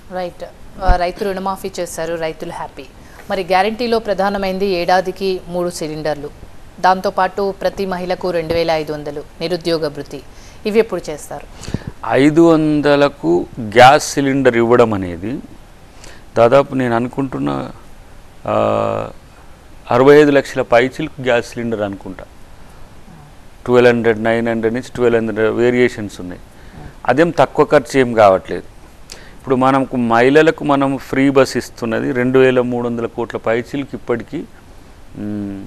right ఆ, రైతు రుణమాఫీ చేశారు రైతులు హ్యాపీ మరి గ్యారంటీలో ప్రధానమైంది ఏడాదికి మూడు సిలిండర్లు దాంతోపాటు ప్రతి మహిళకు రెండు వేల ఐదు వందలు నిరుద్యోగ భృతి ఇవి ఎప్పుడు చేస్తారు ఐదు వందలకు గ్యాస్ సిలిండర్ ఇవ్వడం అనేది దాదాపు నేను అనుకుంటున్న ఆ, అరవై ఐదు లక్షల పైచిలకు గ్యాస్ సిలిండర్ అనుకుంటా ట్వెల్వ్ హండ్రెడ్ నైన్ హండ్రెడ్ నుంచి ట్వెల్వ్ హండ్రెడ్ వేరియేషన్స్ ఉన్నాయి అదేం తక్కువ ఖర్చు ఏం కావట్లేదు ఇప్పుడు మనకు మహిళలకు మనం ఫ్రీ బస్ ఇస్తున్నది రెండు వేల మూడు వందల కోట్ల పైచిలకు ఇప్పటికీ మ్,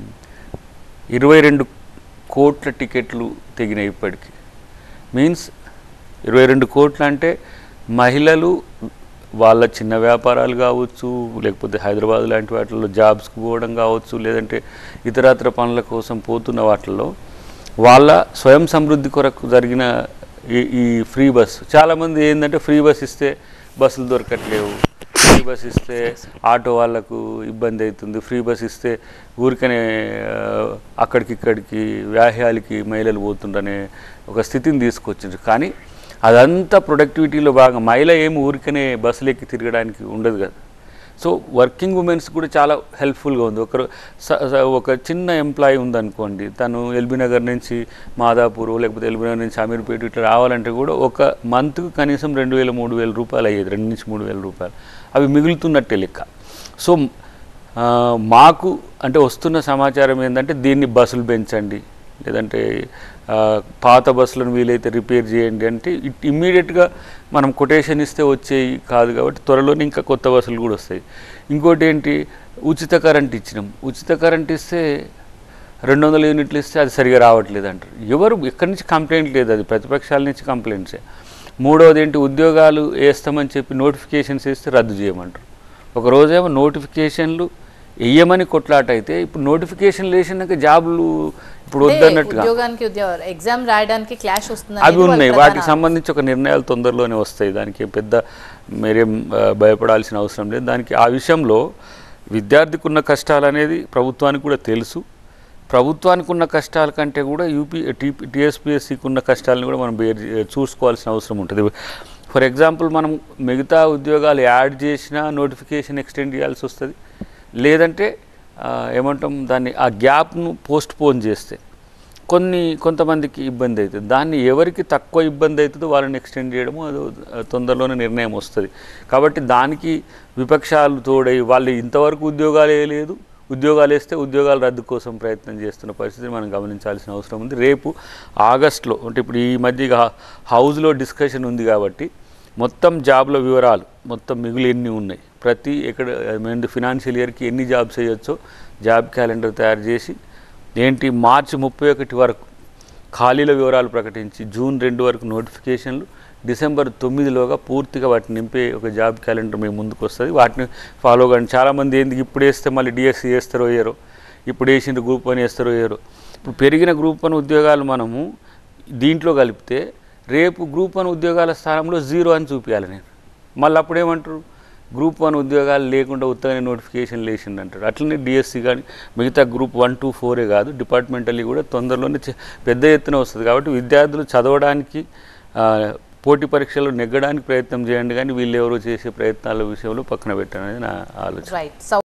ఇరవై రెండు కోట్ల టికెట్లు తెగినాయి ఇప్పటికీ మీన్స్ ఇరవై రెండు కోట్లు అంటే మహిళలు వాళ్ళ చిన్న వ్యాపారాలు కావచ్చు లేకపోతే హైదరాబాద్ లాంటి వాటిల్లో జాబ్స్కి పోవడం కావచ్చు లేదంటే ఇతరత్ర పనుల కోసం పోతున్న వాటిల్లో వాళ్ళ స్వయం సమృద్ధి కొరకు జరిగిన ఈ ఈ ఫ్రీ బస్ చాలామంది ఏంటంటే ఫ్రీ బస్ ఇస్తే బస్సులు దొరకట్లేవు ఫ్రీ బస్ ఇస్తే ఆటో వాళ్ళకు ఇబ్బంది అవుతుంది ఫ్రీ బస్ ఇస్తే ఊరికనే ఆ, అక్కడికి ఇక్కడికి వ్యాహ్యాలకి మహిళలు పోతుండనే ఒక స్థితిని తీసుకొచ్చిండ్రు కానీ అదంతా ప్రొడక్టివిటీలో భాగం మహిళ ఏమి ఊరికనే బస్సులు ఎక్కి తిరగడానికి ఉండదు కదా సో వర్కింగ్ ఉమెన్స్ కూడా చాలా హెల్ప్ఫుల్గా ఉంది ఒకరు స- స- ఒక చిన్న ఎంప్లాయీ ఉందనుకోండి తను ఎల్బీ నగర్ నుంచి మాదాపూర్ లేకపోతే ఎల్బీ నగర్ నుంచి అమీర్పేట ఇట్లా రావాలంటే కూడా ఒక మంత్కి కనీసం రెండు వేల మూడు వేల రూపాయలు అయ్యేది రెండు నుంచి మూడు వేల రూపాయలు అవి మిగులుతున్నట్టే లెక్క సో ఆ, మాకు అంటే వస్తున్న సమాచారం ఏంటంటే దీన్ని బస్సులు పెంచండి లేదంటే ఆ, పాత బస్సులను వీలైతే రిపేర్ చేయండి అంటే ఇట్ ఇమ్మీడియట్గా మనం కొటేషన్ ఇస్తే వచ్చేవి కాదు కాబట్టి త్వరలోనే ఇంకా కొత్త బస్సులు కూడా వస్తాయి ఇంకోటి ఏంటి ఉచిత కరెంట్ ఇచ్చినాం ఉచిత కరెంట్ ఇస్తే రెండు వందల యూనిట్లు ఇస్తే అది సరిగా రావట్లేదు అంటారు ఎవరు ఎక్కడి నుంచి కంప్లైంట్ లేదు అది ప్రతిపక్షాల నుంచి కంప్లైంట్సే మూడవది ఏంటి ఉద్యోగాలు వేస్తామని చెప్పి నోటిఫికేషన్స్ వేస్తే రద్దు చేయమంటారు ఒక రోజేమో నోటిఫికేషన్లు వెయ్యమని కొట్లాట అయితే ఇప్పుడు నోటిఫికేషన్లు వేసినాక జాబులు ఇప్పుడు అంటే వద్దన్నట్టుగా ఉద్యోగానికి ఉద్యోగ ఎగ్జామ్ రాయడానికి క్లాష్ వస్తుంది అవి ఉన్నాయి వాటికి సంబంధించి ఒక నిర్ణయాలు తొందరలోనే వస్తాయి దానికి ఏం పెద్ద మీరేం ఆ, భయపడాల్సిన అవసరం లేదు దానికి ఆ విషయంలో విద్యార్థికి ఉన్న కష్టాలు అనేది ప్రభుత్వానికి కూడా తెలుసు ప్రభుత్వానికి ఉన్న కష్టాల కంటే కూడా యూపీ టీ టీఎస్పీఎస్సికి ఉన్న కష్టాలను కూడా మనం బేర్ చే- చూసుకోవాల్సిన అవసరం ఉంటుంది ఫర్ ఎగ్జాంపుల్ మనం మిగతా ఉద్యోగాలు యాడ్ చేసినా నోటిఫికేషన్ ఎక్స్టెండ్ చేయాల్సి వస్తుంది లేదంటే ఆ, ఏమంటాం దాన్ని ఆ గ్యాప్ను పోస్ట్ పోన్ చేస్తే కొన్ని కొంతమందికి ఇబ్బంది అవుతుంది దాన్ని ఎవరికి తక్కువ ఇబ్బంది అవుతుందో వాళ్ళని ఎక్స్టెండ్ చేయడము అది తొందరలోనే నిర్ణయం వస్తుంది కాబట్టి దానికి విపక్షాలు తోడై వాళ్ళు ఇంతవరకు ఉద్యోగాలు వేయలేదు ఉద్యోగాలు వేస్తే ఉద్యోగాల రద్దు కోసం ప్రయత్నం చేస్తున్న పరిస్థితిని మనం గమనించాల్సిన అవసరం ఉంది రేపు ఆగస్టులో అంటే ఇప్పుడు ఈ మధ్య ఇక హౌస్లో డిస్కషన్ ఉంది కాబట్టి మొత్తం జాబ్ల వివరాలు మొత్తం మిగులు ఎన్ని ఉన్నాయి ప్రతి ఎక్కడ మన ఫినాన్షియల్ ఇయర్కి ఎన్ని జాబ్స్ వేయొచ్చో జాబ్ క్యాలెండర్ తయారు చేసి ఏంటి మార్చి ముప్పై ఒకటి వరకు ఖాళీల వివరాలు ప్రకటించి జూన్ రెండు వరకు నోటిఫికేషన్లు డిసెంబర్ తొమ్మిదిలోగా పూర్తిగా వాటిని నింపే ఒక జాబ్ క్యాలెండర్ మేము ముందుకు వస్తుంది వాటిని ఫాలో కానీ చాలామంది ఏంది ఇప్పుడు వేస్తే మళ్ళీ డిఎస్సి వేస్తారో వేయరో ఇప్పుడు వేసిన గ్రూప్ వన్ వేస్తారో వేయరో ఇప్పుడు పెరిగిన గ్రూప్ వన్ ఉద్యోగాలు మనము దీంట్లో కలిపితే రేపు గ్రూప్ వన్ ఉద్యోగాల స్థానంలో జీరో అని చూపించాలి నేను మళ్ళీ అప్పుడు ఏమంటారు గ్రూప్ వన్ ఉద్యోగాలు లేకుండా ఉత్తగానే నోటిఫికేషన్ లేచింది అంటారు అట్లనే డిఎస్సి కానీ మిగతా గ్రూప్ వన్ టూ ఫోరే కాదు డిపార్ట్మెంటల్లీ కూడా తొందరలోనే చే- పెద్ద ఎత్తున వస్తుంది కాబట్టి విద్యార్థులు చదవడానికి ఆ, పోటీ పరీక్షలు నెగ్గడానికి ప్రయత్నం చేయండి కానీ వీళ్ళు ఎవరో చేసే ప్రయత్నాల విషయంలో పక్కన పెట్టాలని నా ఆలోచన రైట్